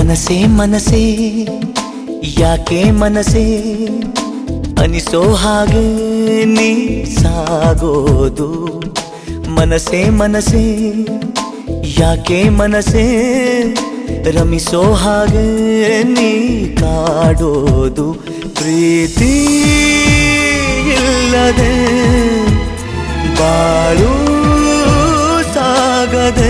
ಮನಸೇ ಮನಸೇ ಯಾಕೆ ಮನಸೇ ಅನಿಸೋ ಹಾಗೆ ನೀ ಸಾಗೋದು ಮನಸೇ ಮನಸೇ ಯಾಕೆ ಮನಸೇ ರಮಿಸೋ ಹಾಗೆ ನೀ ಕಾಡೋದು ಪ್ರೀತಿ ಇಲ್ಲದೆ ಬಾಳು ಸಾಗದೆ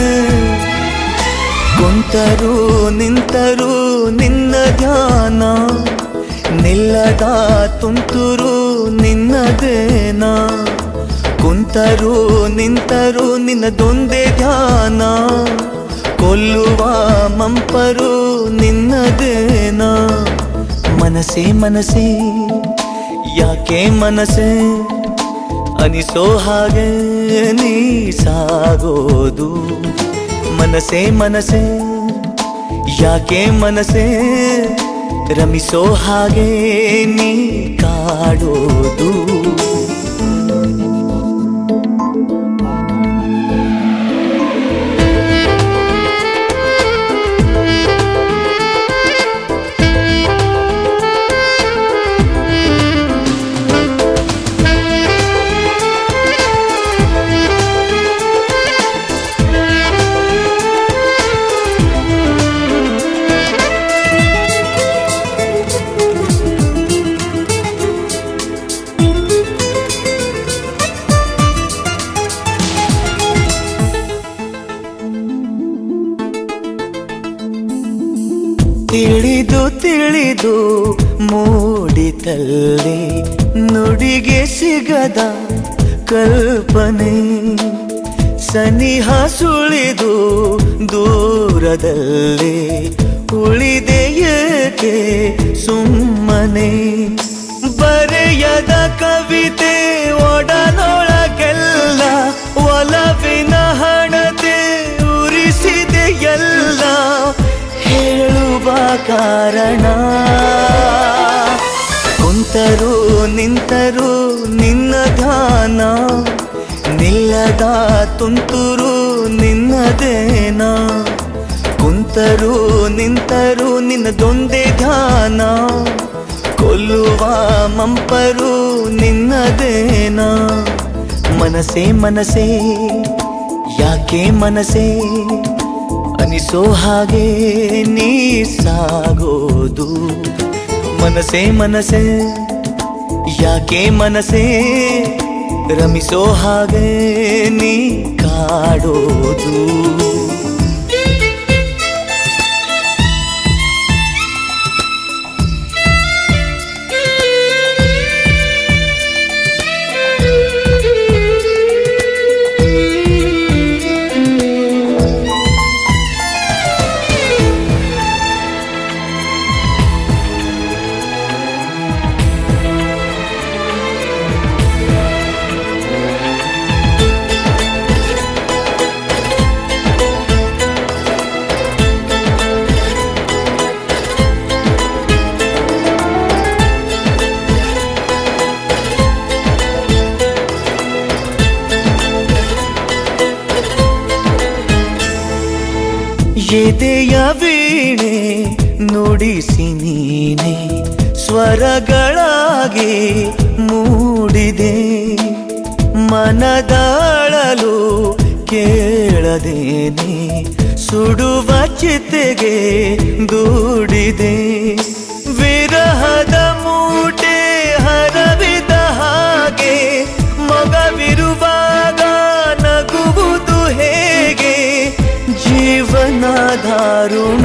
ಕುಂತರು ನಿಂತರು ನಿನ್ನ ಧ್ಯಾನ ನಿಲ್ಲದ ತುಂತುರು ನಿನ್ನದೇನ ಕುಂತರು ನಿಂತರು ನಿನ್ನದೊಂದೇ ಧ್ಯಾನ ಕೊಲ್ಲುವ ಮಂಪರು ನಿನ್ನದೇನ ಮನಸೇ ಮನಸೇ ಯಾಕೆ ಮನಸೇ ಅನಿಸೋ ಹಾಗೆ ನೀ ಸಾಗೋದು ಮನಸೇ ಮನಸೇ ಯಾಕೆ ಮನಸೇ ರಮಿಸೋ ಹಾಗೆ ನೀ ಕಾಡೋದು ತಿಳಿದು ತಿಳಿದು ಮೂಡಿತಲ್ಲಿ ನುಡಿಗೆ ಸಿಗದ ಕಲ್ಪನೆ ಸನಿಹ ಸುಳಿದು ದೂರದಲ್ಲಿ ಉಳಿದೆ ಏಕೆ ಸುಮ್ಮನೆ ಬರೆಯದ ಕವಿತೆ ಒಡನೊಳಗೆಲ್ಲ ಒಲವಿನ ಹಣತೆ ಉರಿಸಿದೆ ಎಲ್ಲ ಹೇಳುವ ಕಾರಣ ಕುಂತರು ನಿಂತರು ನಿನ್ನ ಧ್ಯಾನ ನಿಲ್ಲದ ತುಂತುರು ನಿನ್ನದೇನ ಕುಂತರು ನಿಂತರು ನಿನ್ನದೊಂದೇ ಧ್ಯಾನ ಕೊಲ್ಲುವ ಮಂಪರು ನಿನ್ನದೇನ ಮನಸೇ ಮನಸೇ ಯಾಕೆ ಮನಸೇ ಅನಿಸೋ ಹಾಗೆ ನೀ ಸಾಗೋದು ಮನಸೇ ಮನಸೇ ಯಾಕೆ ಮನಸೇ ರಮಿಸೋ ಹಾಗೆ ನೀ ಕಾಡೋದು ಎದೆಯ ವೀಣೆ ನುಡಿಸಿ ನೀನೆ ಸ್ವರಗಳಾಗಿ ಮೂಡಿದೆ ಮನದಾಳಲು ಕೇಳದೇನೆ ಸುಡುವ ಚಿತೆಗೆ ದೂಡಿದೆ ವಿರಹದ ಮೂಟೆ ಹರವಿದ ಹಾಗೆ ಮಗವಿರುವಾಗ ನಗುವುದು ಹೇಗೆ ಜೀವನ ದಾರುಣ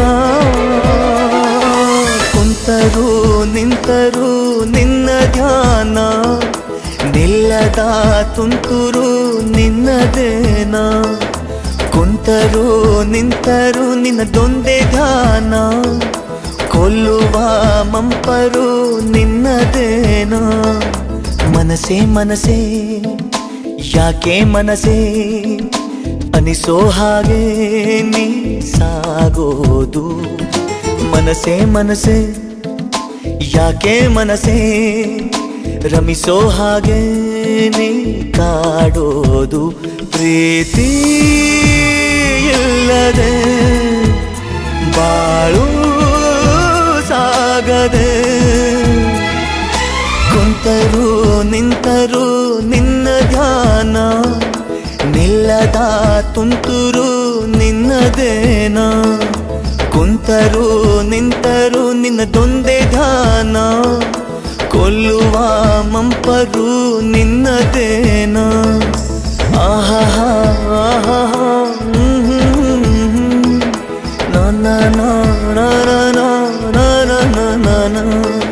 ಕುಂತರು ನಿಂತರು ನಿನ್ನ ಧ್ಯಾನ ನಿಲ್ಲದ ತುಂತುರು ನಿನ್ನದೇನ ಕುಂತರು ನಿಂತರು ನಿನ್ನದೊಂದೇ ಧ್ಯಾನ ಕೊಲ್ಲುವ ಮಂಪರು ನಿನ್ನದೇನ ಮನಸೇ ಮನಸೇ ಯಾಕೆ ಮನಸೇ ಅನಿಸೋ ಹಾಗೆ ನೀ ಸಾಗೋದು ಮನಸೇ ಮನಸೇ ಯಾಕೆ ಮನಸೇ ರಮಿಸೋ ಹಾಗೆ ನೀ ಕಾಡೋದು ಪ್ರೀತಿ ಇಲ್ಲದೆ ಬಾಳು ಸಾಗದೆ ಕುಂತರು ನಿಂತರು ನಿನ್ನ ಧ್ಯಾನ ನಿಲ್ಲದ ತುಂತುರು ನಿನ್ನದೇನ ಕುಂತರು ನಿಂತರು ನಿನ್ನದೊಂದೇ ಧ್ಯಾನ ಕೊಲ್ಲುವ ಮಂಪರು ನಿನ್ನದೇನ ಆಹಾ ಆಹಾ ಹ್ಮ್ ಹ್ಮ್ ಹ್ಮ್. ನಾ ನಾ ನಾ ನಾ ನಾ ನಾ ನಾ ನಾ ನಾ ನಾ